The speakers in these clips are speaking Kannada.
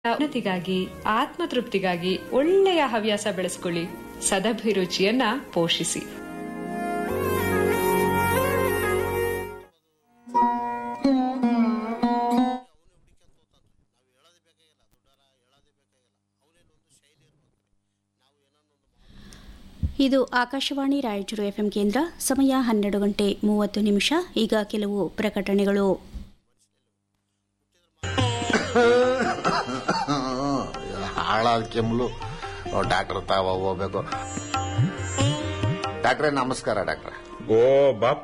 ಉನ್ನತಿಗಾಗಿ ಆತ್ಮತೃಪ್ತಿಗಾಗಿ ಒಳ್ಳೆಯ ಹವ್ಯಾಸ ಬೆಳೆಸ್ಕೊಳ್ಳಿ ಸದಭಿರುಚಿಯನ್ನ ಪೋಷಿಸಿ ಇದು ಆಕಾಶವಾಣಿ ರಾಯಚೂರು ಎಫ್ಎಂ ಕೇಂದ್ರ ಸಮಯ ಹನ್ನೆರಡು ಗಂಟೆ ಮೂವತ್ತು ನಿಮಿಷ ಈಗ ಕೆಲವು ಪ್ರಕಟಣೆಗಳು ಹಾಳಾದ ಕೆಮ್ಮಲು ಡಾಕ್ಟರ್ ತಾವ ಹೋಗ್ಬೇಕು ಡಾಕ್ಟ್ರೇ ನಮಸ್ಕಾರ ಡಾಕ್ಟ್ರೆ ಓ ಬಾಪ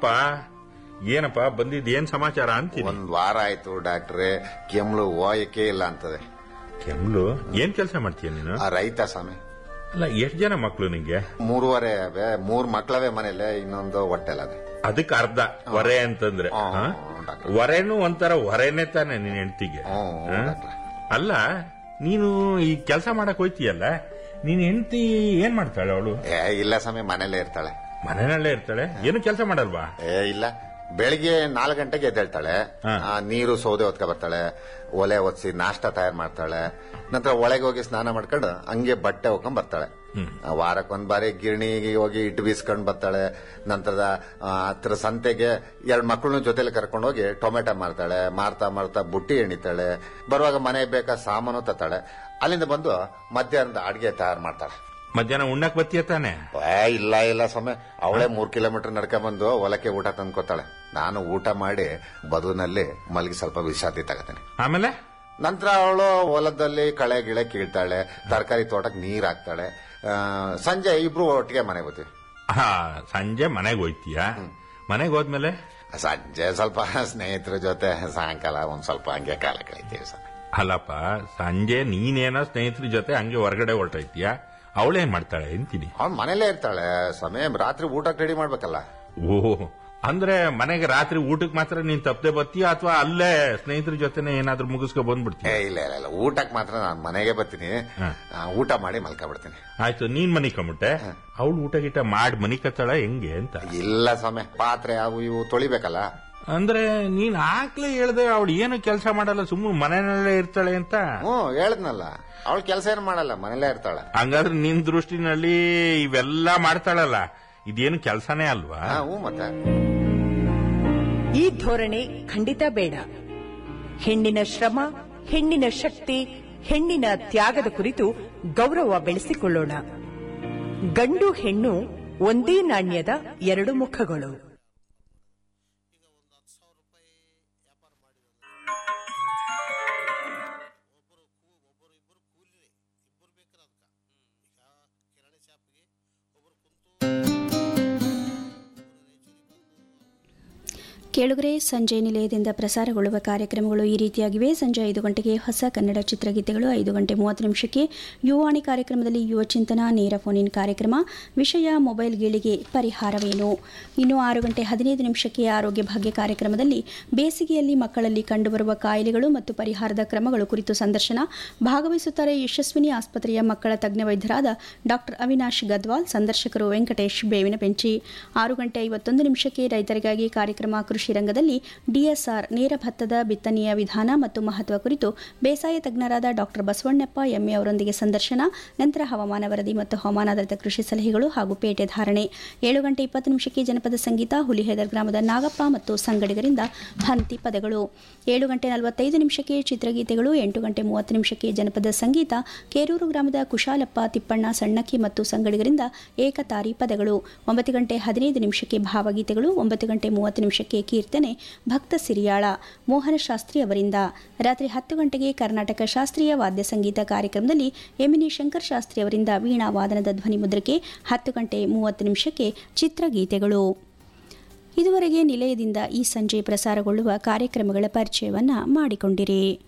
ಏನಪ್ಪ ಬಂದಿದ್ ಏನ್ ಸಮಾಚಾರ ಅಂತೀನಿ ಒಂದ್ ವಾರ ಆಯ್ತು ಡಾಕ್ಟ್ರೆ ಕೆಮ್ಲು ಹೋಯಕ್ಕೆ ಇಲ್ಲ ಅಂತದೆ ಕೆಮ್ಲು ಏನ್ ಕೆಲಸ ಮಾಡ್ತೀಯ ನೀನು ಆ ರೈತ ಸ್ವಾಮಿ ಅಲ್ಲ ಎಷ್ಟ್ ಜನ ಮಕ್ಳು ನಿಂಗೆ ಮೂರುವರೆ ಅವೆ ಮೂರ್ ಮಕ್ಳವೆ ಮನೇಲೆ ಇನ್ನೊಂದು ಹೊಟ್ಟೆಲದೆ ಅದಕ್ಕೆ ಅರ್ಧ ಹೊರೆ ಅಂತಂದ್ರೆ ಹ್ಮ್, ಹಾ? ಹ್ಮ್, ಡಾಕ್ಟ್ರೆ. ಹೊರೆನೂ ಒಂಥರ ಹೊರೆನೇ ತಾನೆ ನಿನ್ ಹೆಂಡತಿಗೆ ಹ್ಮ್, ಹ್ಮ್, ಡಾಕ್ಟ್ರೆ. ಅಲ್ಲ ನೀನು ಈ ಕೆಲಸ ಮಾಡಕ್ ಹೋಯ್ತೀಯಲ್ಲ ನೀನ್ ಹೆಂಡತಿ ಏನ್ ಮಾಡ್ತಾಳೆ ಅವಳು ಏ ಇಲ್ಲ ಸ್ವಾಮಿ ಮನೇಲೆ ಇರ್ತಾಳೆ ಮನೆಯಲ್ಲೇ ಇರ್ತಾಳೆ ಏನು ಕೆಲಸ ಮಾಡಲ್ವಾ ಏ ಇಲ್ಲ ಬೆಳಿಗ್ಗೆ ನಾಲ್ಕು ಗಂಟೆಗೆ ಎದ್ದೇಳ್ತಾಳೆ ಹಾ. ಆ, ನೀರು ಸೌದೆ ಹೊತ್ಕೊ ಬರ್ತಾಳೆ ಒಲೆ ಒತ್ಸಿ ನಾಷ್ಟ ತಯಾರು ಮಾಡ್ತಾಳೆ ನಂತರ ಒಳಗೆ ಹೋಗಿ ಸ್ನಾನ ಮಾಡ್ಕೊಂಡು ಹಂಗೆ ಬಟ್ಟೆ ಹೋಗ್ಕೊಂಡ್ ಬರ್ತಾಳೆ ಆ, ವಾರಕ್ಕೊಂದ್ ಬಾರಿ ಗಿರಣಿಗೆ ಹೋಗಿ ಇಟ್ಟು ಬೀಸ್ಕೊಂಡ್ ಬರ್ತಾಳೆ ನಂತರದ ಆ, ಹತ್ರ ಸಂತೆಗೆ ಎರಡ್ ಮಕ್ಕಳನ್ನ ಜೊತೆಲಿ ಕರ್ಕೊಂಡು ಹೋಗಿ ಟೊಮೆಟೊ ಮಾರ್ತಾಳೆ ಮಾರ್ತಾ ಮಾರ್ತಾ ಬುಟ್ಟಿ ಎಣಿತಾಳೆ ಬರುವಾಗ ಮನೆ ಬೇಕಾ ಸಾಮಾನು ತತ್ತಾಳೆ ಅಲ್ಲಿಂದ ಬಂದು ಮಧ್ಯಾಹ್ನದ ಅಡಿಗೆ ತಯಾರು ಮಾಡ್ತಾಳೆ ಮಧ್ಯಾಹ್ನ ಉಣ್ಣಕ್ ಬತ್ತೀಯ ತಾನೆ ಏ ಇಲ್ಲ ಇಲ್ಲ ಸ್ವಾಮಿ ಅವಳೇ ಮೂರ್ ಕಿಲೋಮೀಟರ್ ನಡ್ಕೊಂಡ್ ಬಂದು ಹೊಲಕ್ಕೆ ಊಟ ತಂದ್ಕೊತಾಳೆ ನಾನು ಊಟ ಮಾಡಿ ಬದುನಲ್ಲಿ ಮಲಗಿ ಸ್ವಲ್ಪ ವಿಶ್ರಾಂತಿ ತಗತೇನೆ ಆಮೇಲೆ ನಂತರ ಅವಳು ಹೊಲದಲ್ಲಿ ಕಳೆ ಗಿಳೆ ಕೀಳ್ತಾಳೆ ತರಕಾರಿ ತೋಟಕ್ಕೆ ನೀರ್ ಹಾಕ್ತಾಳೆ ಆ, ಸಂಜೆ ಇಬ್ರು ಒಟ್ಟಿಗೆ ಮನೆಗೆ ಬರ್ತೀವಿ ಹಾ ಸಂಜೆ ಮನೆಗೆ ಹೋಯ್ತೀಯ ಮನೆಗೆ ಹೋದ್ಮೇಲೆ ಸಂಜೆ ಸ್ವಲ್ಪ ಸ್ನೇಹಿತರ ಜೊತೆ ಸಾಯಂಕಾಲ ಒಂದ್ ಸ್ವಲ್ಪ ಹಂಗೆ ಕಾಲ ಕಳಿತೀವಿ ಸ್ವಾಮಿ ಅಲ್ಲಪ್ಪ ಸಂಜೆ ನೀನೇನೋ ಸ್ನೇಹಿತರ ಜೊತೆ ಹಂಗೆ ಹೊರಗಡೆ ಹೊರಟೈತೀಯ ಅವಳೇನ್ ಮಾಡ್ತಾಳೆ ಅಂತೀನಿ ಅವ್ನ್ ಮನೇಲೇ ಇರ್ತಾಳೆ ಸ್ವಾಮಿ ರಾತ್ರಿ ಊಟಕ್ಕೆ ರೆಡಿ ಮಾಡ್ಬೇಕಲ್ಲ ಓ ಅಂದ್ರೆ ಮನೆಗೆ ರಾತ್ರಿ ಊಟಕ್ಕೆ ಮಾತ್ರ ನೀನ್ ತಪ್ಪದೆ ಬರ್ತೀಯ ಅಥವಾ ಅಲ್ಲೇ ಸ್ನೇಹಿತರ ಜೊತೆನೆ ಏನಾದ್ರೂ ಮುಗಿಸ್ಕೊ ಏ ಬಂದ್ಬಿಡ್ತೀಯ ಇಲ್ಲ ಇಲ್ಲ ಇಲ್ಲ ಊಟಕ್ಕೆ ಮಾತ್ರ ನಾನು ಮನೆಗೆ ಬರ್ತೀನಿ ಹಾ. ಆ, ಊಟ ಮಾಡಿ ಮಲ್ಕೊಂಡ್ಬಿಡ್ತೀನಿ ಆಯ್ತು ನೀನ್ ಮನಿ ಕಮ್ಬಿಟ್ಟೆ ಅವಳು ಊಟ ಗೀಟ ಮಾಡಿ ಮನಿ ಕತ್ತಾಳ ಹೆಂಗೆ ಅಂತ ಇಲ್ಲ ಸ್ವಾಮಿ ಪಾತ್ರೆ ಅವು ಇವು ತೊಳಿಬೇಕಲ್ಲ ಅಂದ್ರೆ ನೀನ್ ಆಗ್ಲೇ ಹೇಳ್ದೆ ಅವಳು ಏನು ಕೆಲಸ ಮಾಡಲ್ಲ ಸುಮ್ಮನೆ ಮನೆಯಲ್ಲೇ ಇರ್ತಾಳೆ ಅಂತ ಹ್ಮ್ ಹೇಳದ್ನಲ್ಲ ಅವಳು ಕೆಲಸ ಏನ್ ಮಾಡಲ್ಲ ಮನೇಲೇ ಇರ್ತಾಳೆ ಹಂಗಾದ್ರೆ ನಿನ್ ದೃಷ್ಟಿನಲ್ಲಿ ಇವೆಲ್ಲ ಮಾಡ್ತಾಳಲ್ಲ ಇದೇನು ಕೆಲಸನೇ ಅಲ್ವಾ ಹಾ, ಹ್ಞೂ ಮತ್ತೆ ಈ ಧೋರಣೆ ಖಂಡಿತ ಬೇಡ ಹೆಣ್ಣಿನ ಶ್ರಮ ಹೆಣ್ಣಿನ ಶಕ್ತಿ ಹೆಣ್ಣಿನ ತ್ಯಾಗದ ಕುರಿತು ಗೌರವ ಬೆಳೆಸಿಕೊಳ್ಳೋಣ ಗಂಡು ಹೆಣ್ಣು ಒಂದೇ ನಾಣ್ಯದ ಎರಡು ಮುಖಗಳು ಕೇಳುಗರೆ ಸಂಜೆ ನಿಲಯದಿಂದ ಪ್ರಸಾರಗೊಳ್ಳುವ ಕಾರ್ಯಕ್ರಮಗಳು ಈ ರೀತಿಯಾಗಿವೆ ಸಂಜೆ ಐದು ಗಂಟೆಗೆ ಹೊಸ ಕನ್ನಡ ಚಿತ್ರಗೀತೆಗಳು ಐದು ಗಂಟೆ ಮೂವತ್ತು ನಿಮಿಷಕ್ಕೆ ಯುವಾಣಿ ಕಾರ್ಯಕ್ರಮದಲ್ಲಿ ಯುವ ಚಿಂತನ ನೇರ ಫೋನ್ ಇನ್ ಕಾರ್ಯಕ್ರಮ ವಿಷಯ ಮೊಬೈಲ್ ಗೀಳಿಗೆ ಪರಿಹಾರವೇನು ಇನ್ನು ಆರು ಗಂಟೆ ಹದಿನೈದು ನಿಮಿಷಕ್ಕೆ ಆರೋಗ್ಯ ಭಾಗ್ಯ ಕಾರ್ಯಕ್ರಮದಲ್ಲಿ ಬೇಸಿಗೆಯಲ್ಲಿ ಮಕ್ಕಳಲ್ಲಿ ಕಂಡುಬರುವ ಕಾಯಿಲೆಗಳು ಮತ್ತು ಪರಿಹಾರದ ಕ್ರಮಗಳು ಕುರಿತು ಸಂದರ್ಶನ ಭಾಗವಹಿಸುತ್ತಾರೆ ಯಶಸ್ವಿನಿ ಆಸ್ಪತ್ರೆಯ ಮಕ್ಕಳ ತಜ್ಞ ವೈದ್ಯರಾದ ಡಾಕ್ಟರ್ ಅವಿನಾಶ್ ಗದ್ವಾಲ್ ಸಂದರ್ಶಕರು ವೆಂಕಟೇಶ್ ಬೇವಿನ ಬೆಂಚಿ ಆರು ಗಂಟೆ ಐವತ್ತೊಂದು ನಿಮಿಷಕ್ಕೆ ರೈತರಿಗಾಗಿ ಕಾರ್ಯಕ್ರಮ ಕೃಷಿ ರಂಗದಲ್ಲಿ ಡಿಎಸ್ಆರ್ ನೇರ ಭತ್ತದ ಬಿತ್ತನೆಯ ವಿಧಾನ ಮತ್ತು ಮಹತ್ವ ಕುರಿತು ಬೇಸಾಯ ತಜ್ಞರಾದ ಡಾಕ್ಟರ್ ಬಸವಣ್ಣಪ್ಪ ಎಂಎ ಅವರೊಂದಿಗೆ ಸಂದರ್ಶನ ನಂತರ ಹವಾಮಾನ ವರದಿ ಮತ್ತು ಹವಾಮಾನಾಧಾರಿತ ಕೃಷಿ ಸಲಹೆಗಳು ಹಾಗೂ ಪೇಟೆ ಧಾರಣೆ ಏಳು ಗಂಟೆ ಇಪ್ಪತ್ತು ನಿಮಿಷಕ್ಕೆ ಜನಪದ ಸಂಗೀತ ಹುಲಿಹೆದರ್ ಗ್ರಾಮದ ನಾಗಪ್ಪ ಮತ್ತು ಸಂಗಡಿಗರಿಂದ ಹಂತಿ ಪದಗಳು ಏಳು ಗಂಟೆ ನಲವತ್ತೈದು ನಿಮಿಷಕ್ಕೆ ಚಿತ್ರಗೀತೆಗಳು ಎಂಟು ಗಂಟೆ ಮೂವತ್ತು ನಿಮಿಷಕ್ಕೆ ಜನಪದ ಸಂಗೀತ ಕೇರೂರು ಗ್ರಾಮದ ಕುಶಾಲಪ್ಪ ತಿಪ್ಪಣ್ಣ ಸಣ್ಣಕ್ಕಿ ಮತ್ತು ಸಂಗಡಿಗರಿಂದ ಏಕತಾರಿ ಪದಗಳು ಒಂಬತ್ತು ಗಂಟೆ ಹದಿನೈದು ನಿಮಿಷಕ್ಕೆ ಭಾವಗೀತೆಗಳು ಒಂಬತ್ತು ಗಂಟೆ ಮೂವತ್ತು ನಿಮಿಷಕ್ಕೆ ಕೀರ್ತನೆ ಭಕ್ತ ಸಿರಿಯಾಳ ಮೋಹನ ಶಾಸ್ತ್ರಿ ಅವರಿಂದ ರಾತ್ರಿ ಹತ್ತು ಗಂಟೆಗೆ ಕರ್ನಾಟಕ ಶಾಸ್ತ್ರೀಯ ವಾದ್ಯ ಸಂಗೀತ ಕಾರ್ಯಕ್ರಮದಲ್ಲಿ ಎಮಿನಿ ಶಂಕರ್ ಶಾಸ್ತ್ರಿ ಅವರಿಂದ ವೀಣಾ ವಾದನದ ಧ್ವನಿ ಮುದ್ರಿಕೆ ಹತ್ತು ಗಂಟೆ ಮೂವತ್ತು ನಿಮಿಷಕ್ಕೆ ಚಿತ್ರಗೀತೆಗಳು ಇದುವರೆಗೆ ನಿಲಯದಿಂದ ಈ ಸಂಜೆ ಪ್ರಸಾರಗೊಳ್ಳುವ ಕಾರ್ಯಕ್ರಮಗಳ ಪರಿಚಯವನ್ನ ಮಾಡಿಕೊಂಡಿರಿ